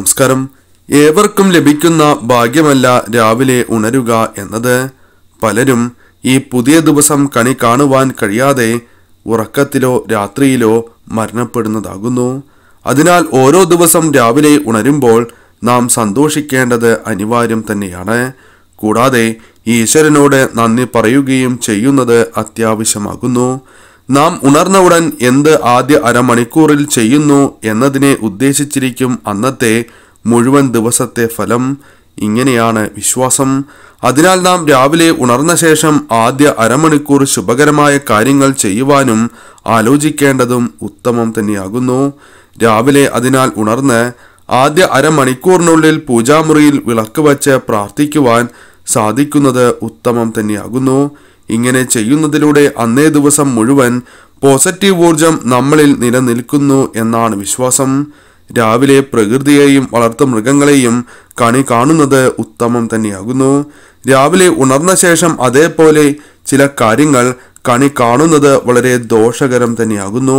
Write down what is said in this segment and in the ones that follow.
നമസ്കാരം ഏവർക്കും ലഭിക്കുന്ന ഭാഗ്യമല്ല രാവിലെ ഉണരുക എന്നത് പലരും ഈ പുതിയ ദിവസം കണി കാണുവാൻ കഴിയാതെ ഉറക്കത്തിലോ രാത്രിയിലോ മരണപ്പെടുന്നതാകുന്നു അതിനാൽ ഓരോ ദിവസം രാവിലെ ഉണരുമ്പോൾ നാം സന്തോഷിക്കേണ്ടത് അനിവാര്യം തന്നെയാണ് കൂടാതെ ഈശ്വരനോട് നന്ദി പറയുകയും ചെയ്യുന്നത് അത്യാവശ്യമാകുന്നു നാം ഉണർന്ന ഉടൻ എന്ത് ആദ്യ അരമണിക്കൂറിൽ ചെയ്യുന്നു എന്നതിനെ ഉദ്ദേശിച്ചിരിക്കും അന്നത്തെ മുഴുവൻ ദിവസത്തെ ഫലം ഇങ്ങനെയാണ് വിശ്വാസം അതിനാൽ നാം രാവിലെ ഉണർന്ന ശേഷം ആദ്യ അരമണിക്കൂർ ശുഭകരമായ കാര്യങ്ങൾ ചെയ്യുവാനും ആലോചിക്കേണ്ടതും ഉത്തമം തന്നെയാകുന്നു രാവിലെ അതിനാൽ ഉണർന്ന് ആദ്യ അരമണിക്കൂറിനുള്ളിൽ പൂജാമുറിയിൽ വിളക്ക് വച്ച് പ്രാർത്ഥിക്കുവാൻ സാധിക്കുന്നത് ഉത്തമം തന്നെയാകുന്നു ഇങ്ങനെ ചെയ്യുന്നതിലൂടെ അന്നേ ദിവസം മുഴുവൻ പോസിറ്റീവ് ഊർജം നമ്മളിൽ നിലനിൽക്കുന്നു എന്നാണ് വിശ്വാസം രാവിലെ പ്രകൃതിയെയും വളർത്തു മൃഗങ്ങളെയും കണി കാണുന്നത് ഉത്തമം തന്നെയാകുന്നു രാവിലെ ഉണർന്ന ശേഷം അതേപോലെ ചില കാര്യങ്ങൾ കണി കാണുന്നത് വളരെ ദോഷകരം തന്നെയാകുന്നു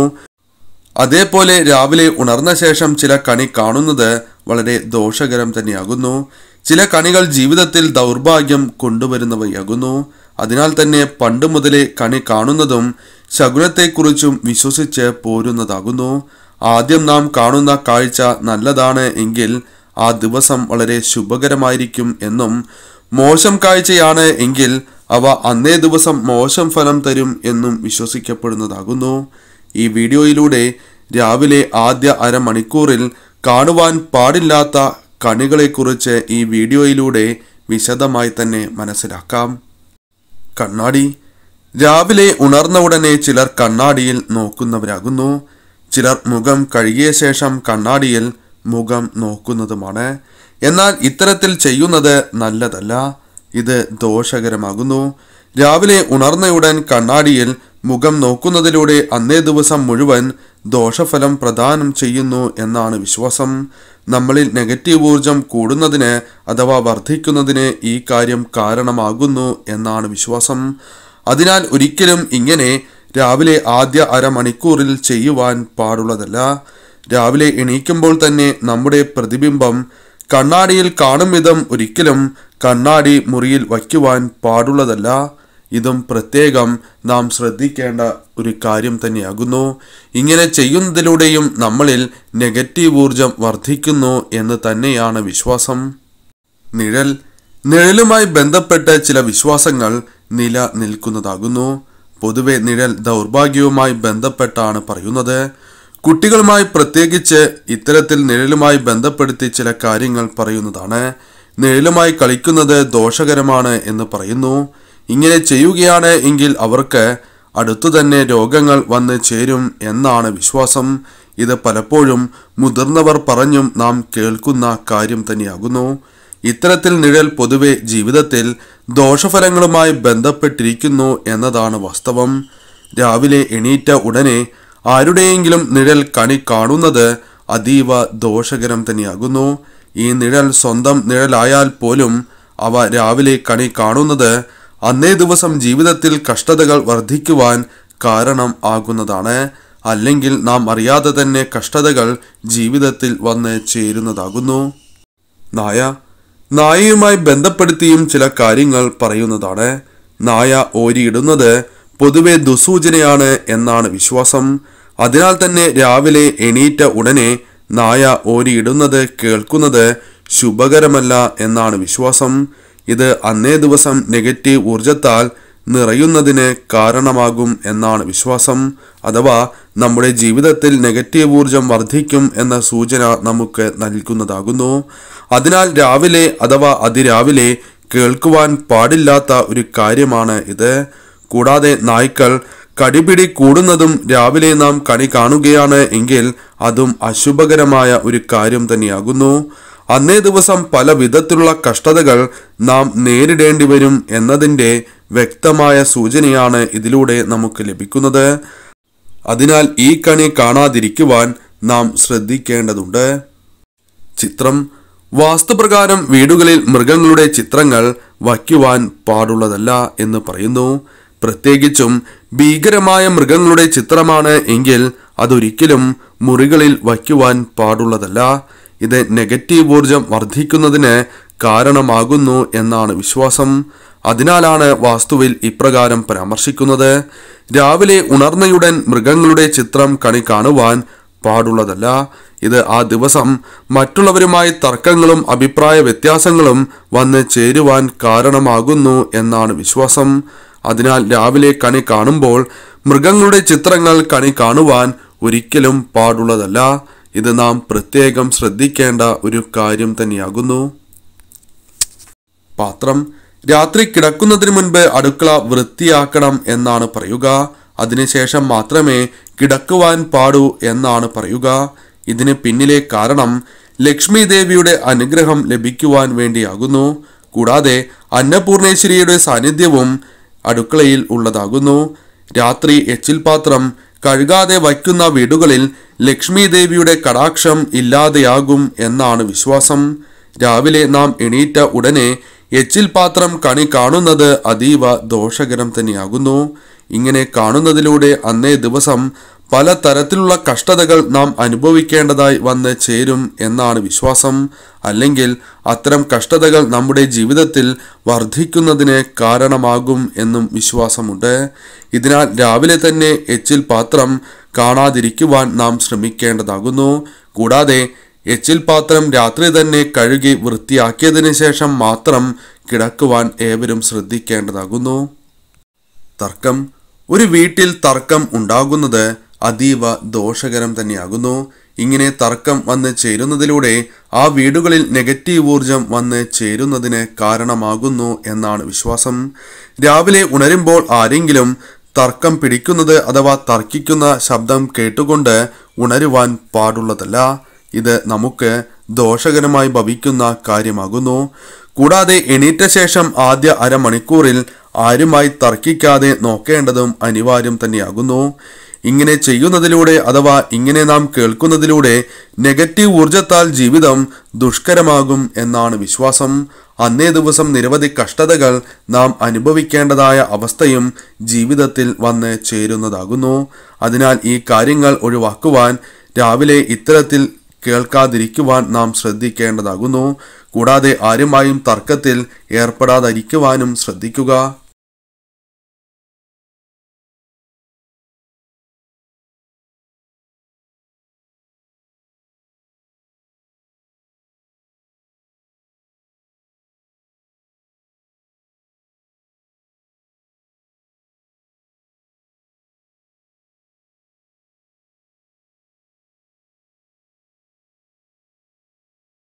അതേപോലെ രാവിലെ ഉണർന്ന ശേഷം ചില കണി കാണുന്നത് വളരെ ദോഷകരം തന്നെയാകുന്നു ചില കണികൾ ജീവിതത്തിൽ ദൗർഭാഗ്യം കൊണ്ടുവരുന്നവയാകുന്നു അതിനാൽ തന്നെ പണ്ട് മുതലേ കണി കാണുന്നതും ശകുനത്തെക്കുറിച്ചും വിശ്വസിച്ച് പോരുന്നതാകുന്നു ആദ്യം നാം കാണുന്ന കാഴ്ച നല്ലതാണ് എങ്കിൽ ആ ദിവസം വളരെ ശുഭകരമായിരിക്കും എന്നും മോശം കാഴ്ചയാണ് എങ്കിൽ അവ അന്നേ ദിവസം മോശം ഫലം തരും എന്നും വിശ്വസിക്കപ്പെടുന്നതാകുന്നു ഈ വീഡിയോയിലൂടെ രാവിലെ ആദ്യ അരമണിക്കൂറിൽ കാണുവാൻ പാടില്ലാത്ത കണികളെക്കുറിച്ച് ഈ വീഡിയോയിലൂടെ വിശദമായി തന്നെ മനസ്സിലാക്കാം കണ്ണാടി രാവിലെ ഉണർന്ന ഉടനെ ചിലർ കണ്ണാടിയിൽ നോക്കുന്നവരാകുന്നു ചിലർ മുഖം കഴുകിയ ശേഷം കണ്ണാടിയിൽ മുഖം നോക്കുന്നതുമാണ് എന്നാൽ ഇത്തരത്തിൽ ചെയ്യുന്നത് നല്ലതല്ല ഇത് ദോഷകരമാകുന്നു രാവിലെ ഉണർന്നയുടൻ കണ്ണാടിയിൽ മുഖം നോക്കുന്നതിലൂടെ അന്നേ ദിവസം മുഴുവൻ ദോഷഫലം പ്രദാനം ചെയ്യുന്നു എന്നാണ് വിശ്വാസം നമ്മളിൽ നെഗറ്റീവ് ഊർജം കൂടുന്നതിന് അഥവാ വർദ്ധിക്കുന്നതിന് ഈ കാര്യം കാരണമാകുന്നു എന്നാണ് വിശ്വാസം അതിനാൽ ഒരിക്കലും ഇങ്ങനെ രാവിലെ ആദ്യ അരമണിക്കൂറിൽ ചെയ്യുവാൻ പാടുള്ളതല്ല രാവിലെ എണീക്കുമ്പോൾ തന്നെ നമ്മുടെ പ്രതിബിംബം കണ്ണാടിയിൽ കാണും വിധം ഒരിക്കലും കണ്ണാടി മുറിയിൽ വയ്ക്കുവാൻ പാടുള്ളതല്ല ഇതും പ്രത്യേകം നാം ശ്രദ്ധിക്കേണ്ട ഒരു കാര്യം തന്നെയാകുന്നു ഇങ്ങനെ ചെയ്യുന്നതിലൂടെയും നമ്മളിൽ നെഗറ്റീവ് ഊർജം വർദ്ധിക്കുന്നു എന്ന് തന്നെയാണ് വിശ്വാസം നിഴൽ നിഴലുമായി ബന്ധപ്പെട്ട് ചില വിശ്വാസങ്ങൾ നിലനിൽക്കുന്നതാകുന്നു പൊതുവെ നിഴൽ ദൗർഭാഗ്യവുമായി ബന്ധപ്പെട്ടാണ് പറയുന്നത് കുട്ടികളുമായി പ്രത്യേകിച്ച് ഇത്തരത്തിൽ നിഴലുമായി ബന്ധപ്പെടുത്തി ചില കാര്യങ്ങൾ പറയുന്നതാണ് നിഴലുമായി കളിക്കുന്നത് ദോഷകരമാണ് എന്ന് പറയുന്നു ഇങ്ങനെ ചെയ്യുകയാണ് എങ്കിൽ അവർക്ക് അടുത്തു തന്നെ രോഗങ്ങൾ വന്ന് ചേരും എന്നാണ് വിശ്വാസം ഇത് പലപ്പോഴും മുതിർന്നവർ പറഞ്ഞും നാം കേൾക്കുന്ന കാര്യം തന്നെയാകുന്നു ഇത്തരത്തിൽ നിഴൽ പൊതുവെ ജീവിതത്തിൽ ദോഷഫലങ്ങളുമായി ബന്ധപ്പെട്ടിരിക്കുന്നു എന്നതാണ് വാസ്തവം രാവിലെ എണീറ്റ ഉടനെ ആരുടെയെങ്കിലും നിഴൽ കണി കാണുന്നത് അതീവ ദോഷകരം തന്നെയാകുന്നു ഈ നിഴൽ സ്വന്തം നിഴലായാൽ പോലും അവ രാവിലെ കണി കാണുന്നത് അന്നേ ദിവസം ജീവിതത്തിൽ കഷ്ടതകൾ വർദ്ധിക്കുവാൻ കാരണം ആകുന്നതാണ് അല്ലെങ്കിൽ നാം അറിയാതെ തന്നെ കഷ്ടതകൾ ജീവിതത്തിൽ വന്ന് ചേരുന്നതാകുന്നു നായ നായയുമായി ബന്ധപ്പെടുത്തിയും ചില കാര്യങ്ങൾ പറയുന്നതാണ് നായ ഓരിയിടുന്നത് പൊതുവെ ദുസൂചനയാണ് എന്നാണ് വിശ്വാസം അതിനാൽ തന്നെ രാവിലെ എണീറ്റ ഉടനെ നായ ഓരിയിടുന്നത് കേൾക്കുന്നത് ശുഭകരമല്ല എന്നാണ് വിശ്വാസം ഇത് അന്നേ ദിവസം നെഗറ്റീവ് ഊർജത്താൽ നിറയുന്നതിന് കാരണമാകും എന്നാണ് വിശ്വാസം അഥവാ നമ്മുടെ ജീവിതത്തിൽ നെഗറ്റീവ് ഊർജം വർദ്ധിക്കും എന്ന സൂചന നമുക്ക് നൽകുന്നതാകുന്നു അതിനാൽ രാവിലെ അഥവാ അതിരാവിലെ കേൾക്കുവാൻ പാടില്ലാത്ത ഒരു കാര്യമാണ് ഇത് കൂടാതെ നായ്ക്കൾ കടിപിടി കൂടുന്നതും രാവിലെ നാം കണി കാണുകയാണ് എങ്കിൽ അതും അശുഭകരമായ ഒരു കാര്യം തന്നെയാകുന്നു അന്നേ ദിവസം പല വിധത്തിലുള്ള കഷ്ടതകൾ നാം നേരിടേണ്ടി വരും എന്നതിൻ്റെ വ്യക്തമായ സൂചനയാണ് ഇതിലൂടെ നമുക്ക് ലഭിക്കുന്നത് അതിനാൽ ഈ കണി കാണാതിരിക്കുവാൻ നാം ശ്രദ്ധിക്കേണ്ടതുണ്ട് ചിത്രം വാസ്തുപ്രകാരം വീടുകളിൽ മൃഗങ്ങളുടെ ചിത്രങ്ങൾ വയ്ക്കുവാൻ പാടുള്ളതല്ല എന്ന് പറയുന്നു പ്രത്യേകിച്ചും ഭീകരമായ മൃഗങ്ങളുടെ ചിത്രമാണ് എങ്കിൽ അതൊരിക്കലും മുറികളിൽ വയ്ക്കുവാൻ പാടുള്ളതല്ല ഇത് നെഗറ്റീവ് ഊർജം വർദ്ധിക്കുന്നതിന് കാരണമാകുന്നു എന്നാണ് വിശ്വാസം അതിനാലാണ് വാസ്തുവിൽ ഇപ്രകാരം പരാമർശിക്കുന്നത് രാവിലെ ഉണർന്നയുടൻ മൃഗങ്ങളുടെ ചിത്രം കണി കാണുവാൻ പാടുള്ളതല്ല ഇത് ആ ദിവസം മറ്റുള്ളവരുമായി തർക്കങ്ങളും അഭിപ്രായ വ്യത്യാസങ്ങളും വന്ന് ചേരുവാൻ കാരണമാകുന്നു എന്നാണ് വിശ്വാസം അതിനാൽ രാവിലെ കണി കാണുമ്പോൾ മൃഗങ്ങളുടെ ചിത്രങ്ങൾ കണി കാണുവാൻ ഒരിക്കലും പാടുള്ളതല്ല ഇത് നാം പ്രത്യേകം ശ്രദ്ധിക്കേണ്ട ഒരു കാര്യം തന്നെയാകുന്നു പാത്രം രാത്രി കിടക്കുന്നതിന് മുൻപ് അടുക്കള വൃത്തിയാക്കണം എന്നാണ് പറയുക അതിനുശേഷം മാത്രമേ കിടക്കുവാൻ പാടൂ എന്നാണ് പറയുക ഇതിന് പിന്നിലെ കാരണം ലക്ഷ്മി ദേവിയുടെ അനുഗ്രഹം ലഭിക്കുവാൻ വേണ്ടിയാകുന്നു കൂടാതെ അന്നപൂർണേശ്വരിയുടെ സാന്നിധ്യവും അടുക്കളയിൽ ഉള്ളതാകുന്നു രാത്രി എച്ചിൽ പാത്രം കഴുകാതെ വയ്ക്കുന്ന വീടുകളിൽ ലക്ഷ്മി ദേവിയുടെ കടാക്ഷം ഇല്ലാതെയാകും എന്നാണ് വിശ്വാസം രാവിലെ നാം എണീറ്റ ഉടനെ എച്ചിൽ പാത്രം കണി കാണുന്നത് അതീവ ദോഷകരം തന്നെയാകുന്നു ഇങ്ങനെ കാണുന്നതിലൂടെ അന്നേ ദിവസം പല തരത്തിലുള്ള കഷ്ടതകൾ നാം അനുഭവിക്കേണ്ടതായി വന്ന് ചേരും എന്നാണ് വിശ്വാസം അല്ലെങ്കിൽ അത്തരം കഷ്ടതകൾ നമ്മുടെ ജീവിതത്തിൽ വർദ്ധിക്കുന്നതിന് കാരണമാകും എന്നും വിശ്വാസമുണ്ട് ഇതിനാൽ രാവിലെ തന്നെ എച്ചിൽ പാത്രം കാണാതിരിക്കുവാൻ നാം ശ്രമിക്കേണ്ടതാകുന്നു കൂടാതെ എച്ചിൽ പാത്രം രാത്രി തന്നെ കഴുകി വൃത്തിയാക്കിയതിനു ശേഷം മാത്രം കിടക്കുവാൻ ഏവരും ശ്രദ്ധിക്കേണ്ടതാകുന്നു തർക്കം ഒരു വീട്ടിൽ തർക്കം ഉണ്ടാകുന്നത് അതീവ ദോഷകരം തന്നെയാകുന്നു ഇങ്ങനെ തർക്കം വന്ന് ചേരുന്നതിലൂടെ ആ വീടുകളിൽ നെഗറ്റീവ് ഊർജം വന്ന് ചേരുന്നതിന് കാരണമാകുന്നു എന്നാണ് വിശ്വാസം രാവിലെ ഉണരുമ്പോൾ ആരെങ്കിലും തർക്കം പിടിക്കുന്നത് അഥവാ തർക്കിക്കുന്ന ശബ്ദം കേട്ടുകൊണ്ട് ഉണരുവാൻ പാടുള്ളതല്ല ഇത് നമുക്ക് ദോഷകരമായി ഭവിക്കുന്ന കാര്യമാകുന്നു കൂടാതെ എണീറ്റ ശേഷം ആദ്യ അരമണിക്കൂറിൽ ആരുമായി തർക്കിക്കാതെ നോക്കേണ്ടതും അനിവാര്യം തന്നെയാകുന്നു ഇങ്ങനെ ചെയ്യുന്നതിലൂടെ അഥവാ ഇങ്ങനെ നാം കേൾക്കുന്നതിലൂടെ നെഗറ്റീവ് ഊർജത്താൽ ജീവിതം ദുഷ്കരമാകും എന്നാണ് വിശ്വാസം അന്നേ ദിവസം നിരവധി കഷ്ടതകൾ നാം അനുഭവിക്കേണ്ടതായ അവസ്ഥയും ജീവിതത്തിൽ വന്ന് ചേരുന്നതാകുന്നു അതിനാൽ ഈ കാര്യങ്ങൾ ഒഴിവാക്കുവാൻ രാവിലെ ഇത്തരത്തിൽ കേൾക്കാതിരിക്കുവാൻ നാം ശ്രദ്ധിക്കേണ്ടതാകുന്നു കൂടാതെ ആരുമായും തർക്കത്തിൽ ഏർപ്പെടാതിരിക്കുവാനും ശ്രദ്ധിക്കുക